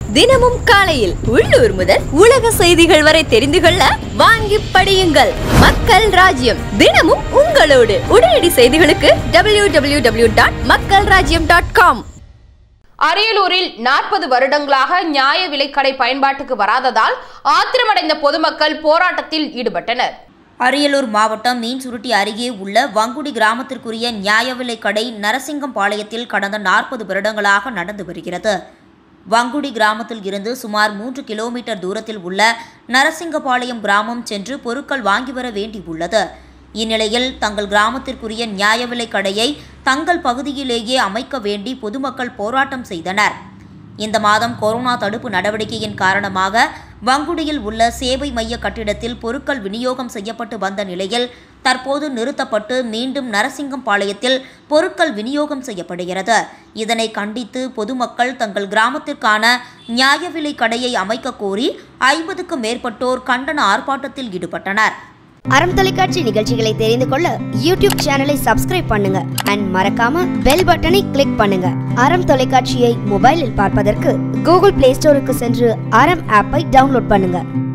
தினமும் காலையில் உள்ளூர் முதல் உலக செய்திகள் வரை தெரிந்து கொள்ள வாங்கி படியுங்கள் மக்கள் ராஜ்யம் தினமும் உங்களோடு உடனடி செய்திகளுக்கு டபிள்யூ டபிள்யூ டபிள்யூ டாட் மக்கள் ராஜ்யம் டாட் காம் அரியலூரில் நாற்பது வருடங்களாக நியாய விலைக்கடை பயன்பாட்டுக்கு வராததால் ஆத்திரமடைந்த பொதுமக்கள் போராட்டத்தில் ஈடுபட்டனர் அரியலூர் மாவட்டம் மீன்சுருட்டி அருகே உள்ள வங்குடி கிராமத்திற்குரிய நியாய விலைக் கடை நரசிங்கம்பாளையத்தில் கடந்த நாற்பது வருடங்களாக நடந்து வருகிறது வங்குடி கிராமத்தில் இருந்து சுமார் மூன்று கிலோமீட்டர் தூரத்தில் உள்ள நரசிங்கபாளையம் கிராமம் சென்று பொருட்கள் வாங்கி வர வேண்டியுள்ளது இந்நிலையில் தங்கள் கிராமத்திற்குரிய நியாய விலைக் கடையை தங்கள் பகுதியிலேயே அமைக்க வேண்டி பொதுமக்கள் போராட்டம் செய்தனர் இந்த மாதம் கொரோனா தடுப்பு நடவடிக்கையின் காரணமாக வங்குடியில் உள்ள சேவை மைய கட்டிடத்தில் பொருட்கள் விநியோகம் செய்யப்பட்டு வந்த நிலையில் தற்போது நிறுத்தப்பட்டு மீண்டும் நரசிங்கம்பாளையத்தில் பொருட்கள் விநியோகம் செய்யப்படுகிறது இதனை கண்டித்து பொதுமக்கள் தங்கள் கிராமத்திற்கான நியாய விலை கடையை அமைக்க கோரி ஐம்பதுக்கும் மேற்பட்டோர் கண்டன ஆர்ப்பாட்டத்தில் ஈடுபட்டனர் அறம் தொலைக்காட்சி நிகழ்ச்சிகளை தெரிந்து கொள்ள யூடியூப் சேனலை சப்ஸ்கிரைப் பண்ணுங்க அண்ட் மறக்காம பெல் பட்டனை கிளிக் பண்ணுங்க அறம் தொலைக்காட்சியை மொபைலில் பார்ப்பதற்கு கூகுள் பிளே ஸ்டோருக்கு சென்று அறம் ஆப்பை டவுன்லோட் பண்ணுங்க